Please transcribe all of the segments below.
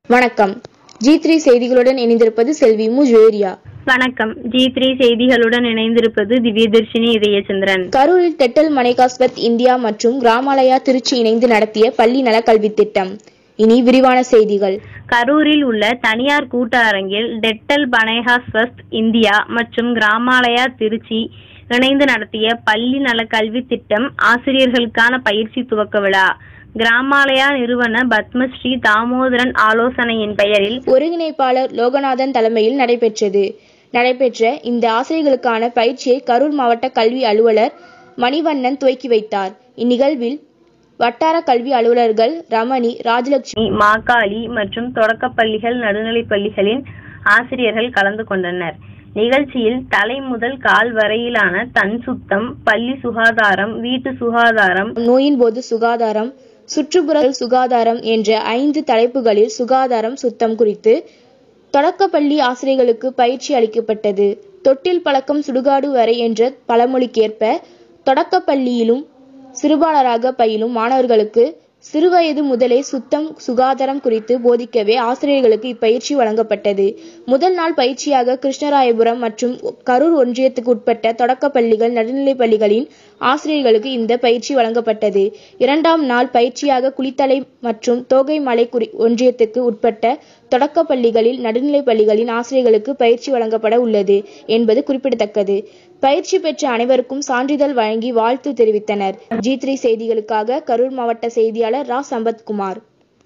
வணக்கம் G three செய்திகளுடன் இணைந்திருப்பது செல்வி மு ஜுவேரியா வணக்கம் ஜி த்ரீ செய்திகளுடன் இணைந்திருப்பது திவ்யதர்ஷினி இதயச்சந்திரன் கரூரில் டெட்டல் மனைகாஸ்வத் இந்தியா மற்றும் கிராமாலயா திருச்சி இணைந்து நடத்திய பள்ளி நலக்கல்வித் திட்டம் இனி விரிவான செய்திகள் கரூரில் உள்ள தனியார் கூட்ட அரங்கில் டெட்டல் பனேகா ஸ்வஸ்த் இந்தியா மற்றும் கிராமாலயா திருச்சி இணைந்து நடத்திய பள்ளி நல கல்வி திட்டம் ஆசிரியர்களுக்கான பயிற்சி துவக்க விழா கிராமாலயா நிறுவன பத்மஸ்ரீ தாமோதரன் ஆலோசனையின் பெயரில் ஒருங்கிணைப்பாளர் லோகநாதன் தலைமையில் நடைபெற்றது நடைபெற்ற இந்த ஆசிரியர்களுக்கான பயிற்சியை கரூர் மாவட்ட கல்வி அலுவலர் மணிவண்ணன் துவக்கி வைத்தார் இந்நிகழ்வில் வட்டார கல்வி அலுவலர்கள் ரமணி ராஜலட்சுமி மாகாளி மற்றும் தொடக்கப் பள்ளிகள் நடுநிலைப் பள்ளிகளின் ஆசிரியர்கள் கலந்து கொண்டனர் நிகழ்ச்சியில் தலை முதல் கால் வரையிலான தன் சுத்தம் பள்ளி சுகாதாரம் வீட்டு சுகாதாரம் நோயின் போது சுகாதாரம் சுற்றுப்புற சுகாதாரம் என்ற ஐந்து தலைப்புகளில் சுகாதாரம் சுத்தம் குறித்து தொடக்கப்பள்ளி ஆசிரியர்களுக்கு பயிற்சி அளிக்கப்பட்டது தொட்டில் பழக்கம் சுடுகாடு வரை என்ற பழமொழிக்கேற்ப தொடக்கப்பள்ளியிலும் சிறுபாலராக பயிலும் மாணவர்களுக்கு சிறுவயது முதலே சுத்தம் சுகாதாரம் குறித்து போதிக்கவே ஆசிரியர்களுக்கு இப்பயிற்சி வழங்கப்பட்டது முதல் நாள் பயிற்சியாக கிருஷ்ணராயபுரம் மற்றும் கரூர் ஒன்றியத்துக்கு உட்பட்ட தொடக்கப் பள்ளிகள் நடுநிலைப் பள்ளிகளின் ஆசிரியர்களுக்கு இந்த பயிற்சி வழங்கப்பட்டது இரண்டாம் நாள் பயிற்சியாக குளித்தலை மற்றும் தோகைமலை குறி ஒன்றியத்துக்கு உட்பட்ட தொடக்கப் பள்ளிகளில் நடுநிலைப் பள்ளிகளின் ஆசிரியர்களுக்கு பயிற்சி வழங்கப்பட உள்ளது என்பது குறிப்பிடத்தக்கது பயிற்சி பெற்ற அனைவருக்கும் சான்றிதழ் வழங்கி வாழ்த்து தெரிவித்தனர் ஜி த்ரீ செய்திகளுக்காக கரூர் மாவட்ட செய்தியாளர் ரா சம்பத்குமார்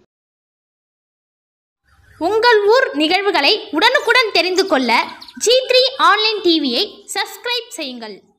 உங்கள் ஊர் நிகழ்வுகளை உடனுக்குடன் தெரிந்து கொள்ள ஜி த்ரீ ஆன்லைன் டிவியை சப்ஸ்கிரைப் செய்யுங்கள்